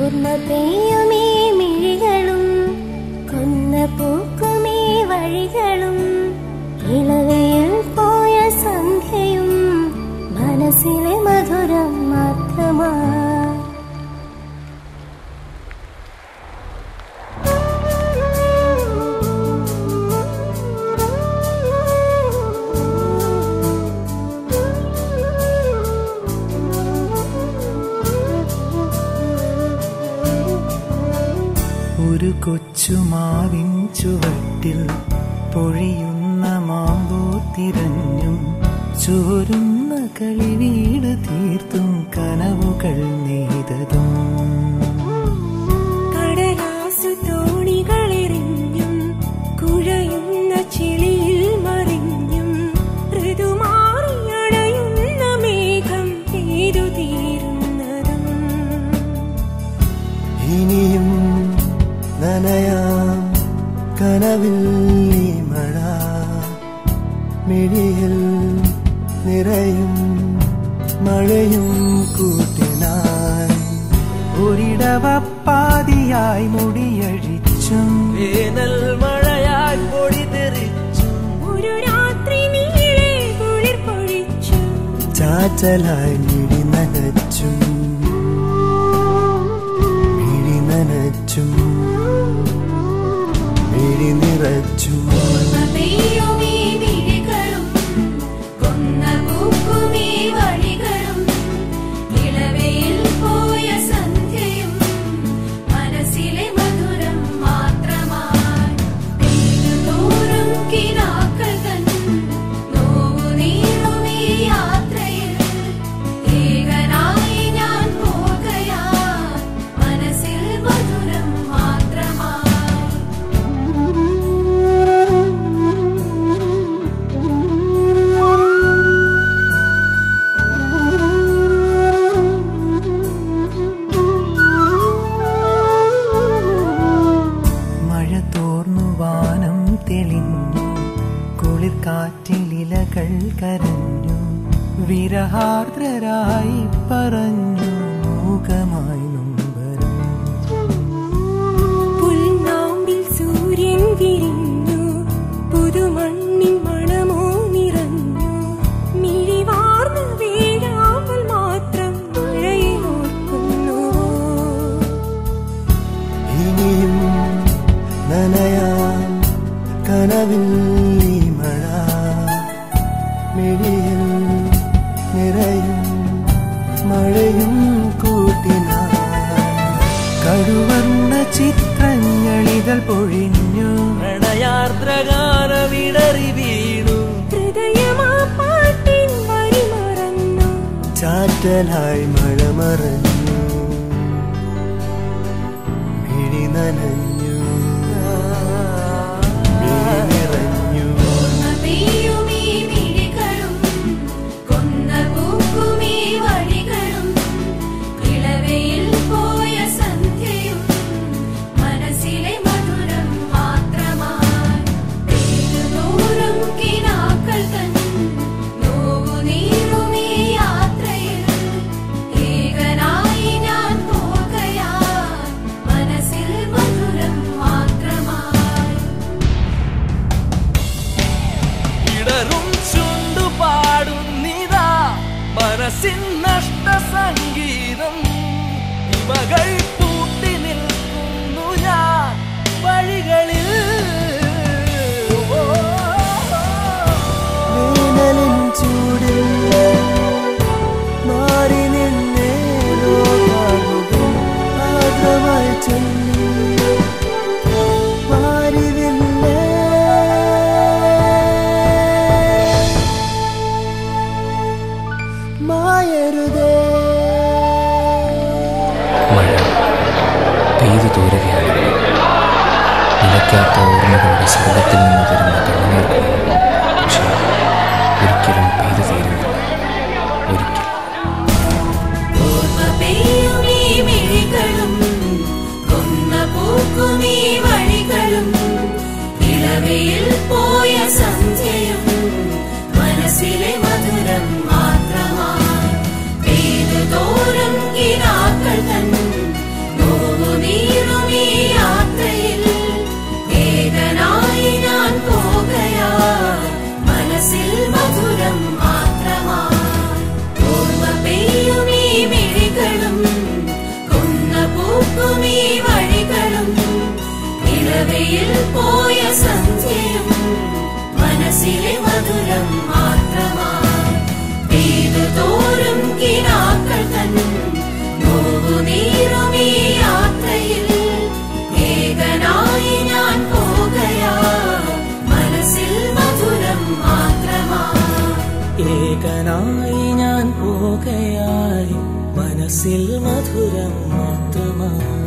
ഓർമ്മ പെയ്യുമീ മിഴികളും കൊന്ന പൂക്കുമീ വഴികളും ഇളവയിൽ പോയ സന്ധ്യയും മനസ്സിലെ മധുരം മാത്രമാ ഒരു കൊച്ചുമാവിൻ ചുവട്ടിൽ പൊഴിയുന്ന മാമ്പൂ തിരഞ്ഞും ചോരുന്ന കളിവീട് തീർത്തും കനവുകൾ നെയ്തതും കടലാസു തോണികളെറിഞ്ഞും കുഴയുന്ന ചെളിയിൽ മറിഞ്ഞും ഋതുമാറിയണയുന്ന മേഘം പെയ്തു തീരുന്നതും ഇനിയും നനയാം കനവിൽ ഈ മഴ മിഴിയിൽ നിറയും മഴയും കൂട്ടിനായി ഒരിടവപ്പാതിയായി മുടിയഴിച്ചും വേനൽ മഴയായി പൊടി തെറിച്ചും ഒരു രാത്രി നീളെ കുളിർ പൊഴിച്ചും ചാറ്റലായി മിഴി നനച്ചും മിഴി നനച്ചും മിഴി നിറച്ചും പെയ്യുമീ മിഴികളും കൊന്ന പൂക്കുമീ വഴികളും ഇളവയിൽ പോയ സന്ധ്യയും മനസ്സിലെ മധുരം മാത്രമായി പെയ്തുതോറും കിനാക്കൾ തൻ നോവു നീറുമീ യാത്രയിൽ ഏകനായി ഞാൻ പോകയാൽ മനസ്സിൽ മധുരം മാത്രമായി മഴ തോർന്നു വാനം തെളിഞ്ഞു കുളിർ കാറ്റിലിലകൾ കരഞ്ഞു വിരഹാർദ്രരായി പറഞ്ഞു മൂകമായി നൊമ്പരം പുൽനാമ്പിൽ സൂര്യൻ വിരിഞ്ഞു പുതുമണ്ണിൻ മണമോ നിറഞ്ഞു മിഴിവാർന്ന് വീഴാமல் മാത്രം മഴയെ ഓർക്കുന്നുവോ ഇനിയും നനയാം കനവിൽ ഈ മഴ മിഴിയിൽ നിറയും മഴയും കൂട്ടിനായി കടുവർണ്ണ ചിത്രങ്ങളിതൾ പൊഴിഞ്ഞു പ്രണയാർദ്രഗാനവിടറി വീണു ഹൃദയമാ പാട്ടിൻ വരി മറന്നു ചാറ്റലായി മഴ മറഞ്ഞു മിഴി നനഞ്ഞു മിഴി നിറഞ്ഞു പെയ്യുമീ മിഴികളും കൊന്ന പൂക്കുമീ വഴികളും ഇളവയിൽ പോയ സന്ധ്യയും മനസ്സിലെ മധുരം മാത്രമായി പെയ്തുതോറും കിനാക്കൾ തൻ നോവു നീറുമീ യാത്രയിൽ ഏകനായി ഞാൻ പോകയാൽ മനസ്സിൽ മധുരം മാത്രമായി ഇടറും ചുണ്ടുപാടുന്നിതാ മനസ്സിൻ നഷ്ട സംഗീതം ഇവകൾ പൂട്ടി നിൽക്കുന്നു ഞാൻ വഴികളിൽ വേനലിൻ ചൂടിൽ മാറി നിന്നേരോ കാണുക ആദ്രമായി ചൊല്ലി മായരുതേ മഴ പെയ്തു തോരുകയാണ് നിലയ്ക്കാത്ത ഓർമ്മകളുടെ സ്വർഗത്തിൽ നിന്ന് വരുന്ന കണ്ണുനീർ പക്ഷേ ഒരിക്കലും പെയ്തു തീരുന്നില്ല ഒരിക്കൽ പെയ്യുമീ മിഴികളും കൊന്ന പൂക്കുമീ വഴികളും ഇളവയിൽ പോയ സന്ധ്യയും മനസ്സിലെ മധുരം മാത്രമായി പെയ്തു തോറും കിനാക്കൾ തൻ ഇളവയിൽ പോയ സന്ധ്യയും മനസ്സിലെ മധുരം മാത്രമാ പെയ്തു തോറും കിനാക്കൾ തൻ നോവു നീറും ഈ യാത്രയിൽ ഏകനായി ഞാൻ പോകയാ മനസ്സിൽ മധുരം മാത്രമാ ഏകനായി ഞാൻ പോകയായി മനസ്സിൽ മധുരം മാത്രമായി